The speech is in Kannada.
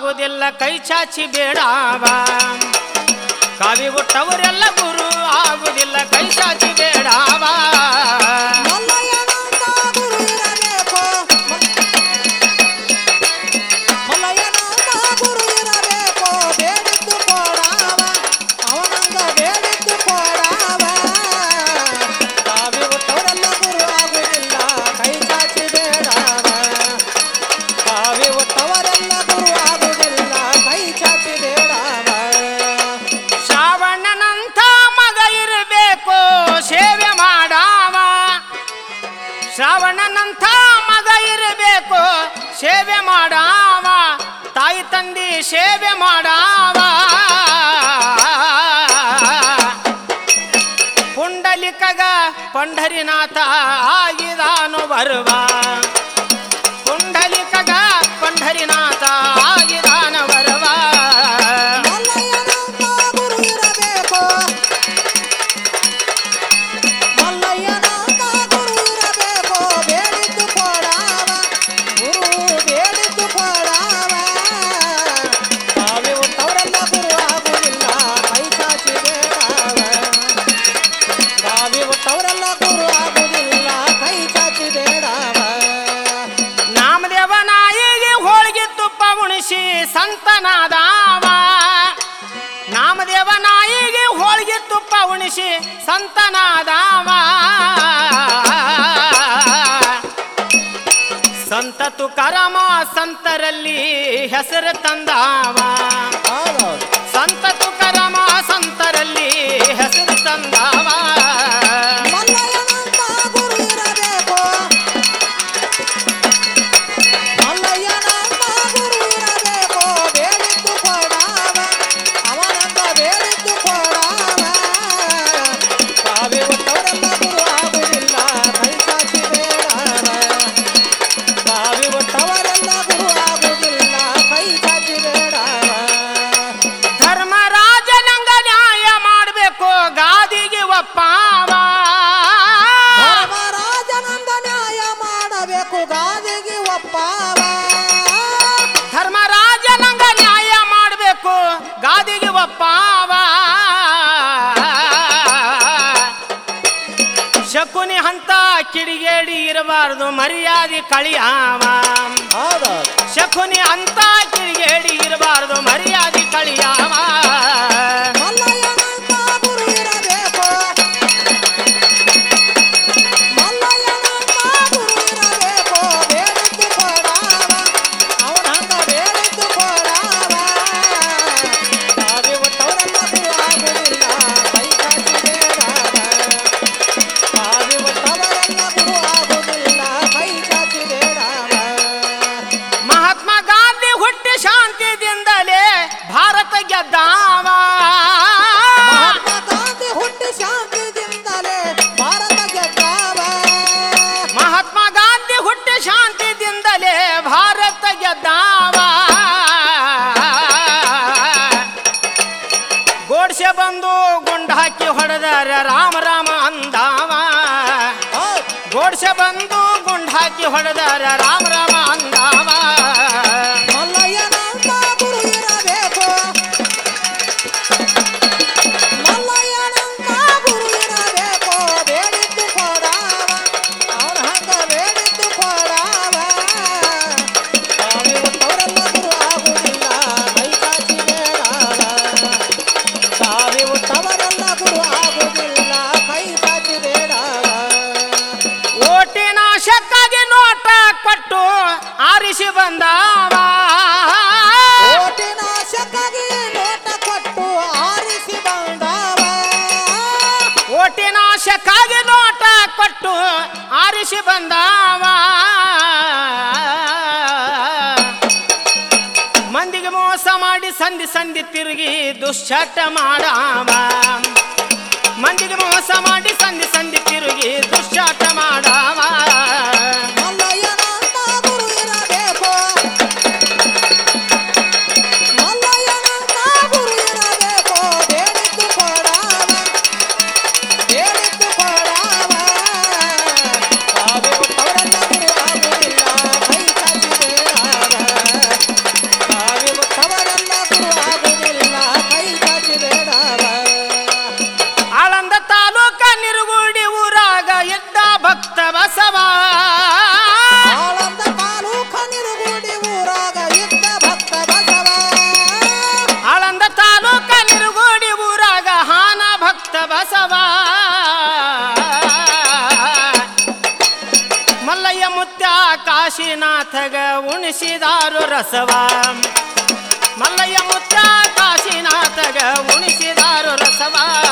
ಆಗುವುದಿಲ್ಲ ಕೈ ಚಾಚಿ ಬೇಡಾವ ಕಾವಿ ಹುಟ್ಟವರೆಲ್ಲ ಗುರು ಆಗುವುದಿಲ್ಲ ಕೈ ಚಾಚಿ ಬೇಡಾವ ಮಲ್ಲಯ್ಯನಂತ ಗುರು ಇರಬೇಕು ಮಲ್ಲಯ್ಯನಂತ ಗುರು ಇರಬೇಕು ಬೇಡಿದ್ದು ಕೊಡಾವ ಅವನಂಗ ಬೇಡಿದ್ದು ಕೊಡಾವ ಕಾವಿ ಹುಟ್ಟವರೆಲ್ಲ ಗುರು ಆಗುವುದಿಲ್ಲ ಕೈ ಚಾಚಿ ಬೇಡಾವ ಕಾವಿ ಹುಟ್ಟವರೆಲ್ಲ ಗುರು ಆಗುವುದಿಲ್ಲ ಕೈ ಚಾಚಿ ಬೇಡಾವ ಶ್ರಾವಣನಂಥ ಮಗ ಇರಬೇಕು ಸೇವೆ ಮಾಡಾವ ಶ್ರಾವಣನಂಥ ಮಗ ಇರಬೇಕು ಸೇವೆ ಮಾಡಾವ ತಾಯಿ ತಂದಿ ಸೇವೆ ಮಾಡಾವ ಪುಂಡಲಿಕಗ ಪಂಢರಿನಾಥ ಆಗಿದಾನು ಬರುವ ಪುಂಡಲಿಕಗ ಪಂಢರಿನಾಥ ಆಗಿದಾನ ಬರುವ ಮಲ್ಲಯ್ಯನಂತ ಗುರು ಇರಬೇಕು ಮಲ್ಲಯ್ಯನಂತ ಗುರು ಇರಬೇಕು ಬೇಡಿದ್ದು ಕೊಡಾವ ಗುರು ಬೇಡಿದ್ದು ಕೊಡಾವ ತಾವೇ ಹುಟ್ಟವರೆಲ್ಲ ಗುರು ಆಗುವುದಿಲ್ಲ ಕೈ ಚಾಚಿ ಬೇಡಾವ ತಾವೇ ಹುಟ್ಟವರೆಲ್ಲ ಗುರು ಆಗುವುದಿಲ್ಲ ಕೈ ಚಾಚಿ ಬೇಡಾವ ನಾಮದೇವ ನಾಯಿಗೆ ಹೋಳಿಗೆ ತುಪ್ಪ ಉಣಿಸಿ ಸಂತನಾದಾವ ನಾಮದೇವ ನಾಯಿಗೆ ಹೋಳಿಗೆ ತುಪ್ಪ ಉಣಿಸಿ ಸಂತನಾದಾವ ಸಂತ ತುಕಾರಾಮ ಸಂತರಲ್ಲಿ ಹೆಸರು ತಂದಾವ ಹೌದೌದು ಸಂತ ತುಕಾರಾಮ ಸಂತರಲ್ಲಿ ಹೆಸರು ತಂದಾವ ಮಲ್ಲಯ್ಯನಂತ ಗುರು ಇರಬೇಕು ಮಲ್ಲಯ್ಯನಂತ ಗುರು ಇರಬೇಕು ಬೇಡಿದ್ದು ಕೊಡಾವ ಅವನಂತ ಬೇಡಿದ್ದು ಕೊಡಾವ ಕಾವಿ ಹುಟ್ಟವರೆಲ್ಲ ಗುರು ಆಗುವುದಿಲ್ಲ ಕೈ ಚಾಚಿ ಬೇಡಾವ ಕಾವಿ ಹುಟ್ಟವರೆಲ್ಲ ಗುರು ಆಗುವುದಿಲ್ಲ ಕೈ ಚಾಚಿ ಬೇಡಾವ ಧರ್ಮರಾಜನಂಗ ನ್ಯಾಯ ಮಾಡಬೇಕು ಗಾದಿಗೆ ಒಪ್ಪಾವ ಧರ್ಮರಾಜನಂದ ನ್ಯಾಯ ಮಾಡಬೇಕು ಗಾದಿಗೆ ಒಪ್ಪಾವ ಧರ್ಮರಾಜನಂಗ ನ್ಯಾಯ ಮಾಡಬೇಕು ಗಾದಿಗೆ ಒಪ್ಪಾವ ಶಕುನಿ ಹಂತ ಕಿಡಿಗೇಡಿ ಇರಬಾರ್ದು ಮರ್ಯಾದೆ ಕಳಿಯಾವ ಹೌದೌದು ಶಕುನಿ ಅಂತ ಕಿಡಿಗೇಡಿ ಇರಬಾರ್ದು ಮರ್ಯಾದೆ ಕಳಿಯಾವ ಮಲ್ಲಯ್ಯನಂತ ಗುರು ಇರಬೇಕು ಮಲ್ಲಯ್ಯನಂತ ಗುರು ಇರಬೇಕು ಬೇಡಿದ್ದು ಕೊಡಾವ ಅವನಂತ ಬೇಡಿದ್ದು ಕೊಡಾವ ಕಾವಿ ಒಟ್ಟವರೆಲ್ಲ ಗುರು ಆಗುವುದಿಲ್ಲ ಕೈ ಚಾಚಿ ಬೇಡಾವ ಕಾವಿ ಒಟ್ಟವರೆಲ್ಲ ಗುರು ಆಗುವುದಿಲ್ಲ ಕೈ ಚಾಚಿ ಬೇಡಾವ ಮಹಾತ್ಮ ಗಾಂಧಿ ಹುಟ್ಟಿ ಶಾಂತಿದಿಂದಲೇ ಭಾರತ ಗೆದ್ದಾವ ಮಹಾತ್ಮ ಗಾಂಧಿ ಹುಟ್ಟಿ ಶಾಂತಿದಿಂದಲೇ ಭಾರತ ಗೆದ್ದಾವ ಮಹಾತ್ಮ ಗಾಂಧಿ ಹುಟ್ಟಿ ಶಾಂತಿದಿಂದಲೇ ಭಾರತ ಗೆದ್ದಾವ ಗೋಡ್ಸೆ ಬಂದು ಗುಂಡ ಹಾಕಿ ಹೊಡೆದರ ರಾಮ ರಾಮ ಅಂದಾವ ಹೌದ್. ಗೋಡ್ಸೆ ಬಂದು ಗುಂಡ ಹಾಕಿ ಹೊಡೆದರ ರಾಮ ರಾಮ ಅಂದಾವ ಮಲ್ಲಯ್ಯನಂತ ಗುರು ಇರಬೇಕು ಮಲ್ಲಯ್ಯನಂತ ಗುರು ಇರಬೇಕು ಬೇಡಿದ್ದು ಕೊಡಾವ ಅವನ ಹಂಗ ಬೇಡಿದ್ದು ಕೊಡಾವ ಕಾವಿ ಹುಟ್ಟವರೆಲ್ಲ ಗುರು ಆಗುವುದಿಲ್ಲ ಕೈ ಚಾಚಿ ಬೇಡಾವ ಕಾವಿ ಹುಟ್ಟವರೆಲ್ಲ ಗುರು ಆಗುವುದಿಲ್ಲ ಕೈ ಚಾಚಿ ಬೇಡಾವ ಓಟಿನ ಶಕ್ಕಾಗಿ ನೋಟ ಕೊಟ್ಟು ಆರಿಸಿ ಬಂದಾವ ಓಟಿನ ಶಕ್ಕಾಗಿ ನೋಟ ಕೊಟ್ಟು ಆರಿಸಿ ಬಂದವ ಓಟಿನ ಶಕ್ಕಾಗಿ ನೋಟ ಕೊಟ್ಟು ಆರಿಸಿ ಬಂದಾವ ಮಂದಿಗೆ ಮೋಸ ಮಾಡಿ ಸಂಧಿ ಸಂಧಿ ತಿರುಗಿ ದುಶ್ಚಟ ಮಾಡಾವ ಮಂದಿಗೆ ಮೋಸ ಮಾಡಿ ಸಂಧಿ ಸಂಧಿ ತಿರುಗಿ ದುಶ್ಚಟ ಮಾಡಾವ ಮಲ್ಲಯ್ಯನಂತ ಗುರು ಇರಬೇಕು ಮಲ್ಲಯ್ಯನಂತ ಗುರು ಇರಬೇಕು ಬೇಡಿದ್ದು ಕೊಡಾವ ಬೇಡಿದ್ದು ಕೊಡಾವ ಕಾವಿ ಹುಟ್ಟವರೆಲ್ಲ ಗುರು ಆಗುವುದಿಲ್ಲ ಕೈ ಚಾಚಿ ಬೇಡಾವ ಕಾವಿ ಹುಟ್ಟವರೆಲ್ಲ ಉಣಿಸಿದಾರು ರಸವ ಮಲ್ಲಯ್ಯ ಮುತ್ತ ಕಾಶಿನಾಥಗ ಉಣಿಸಿದಾರು ರಸವ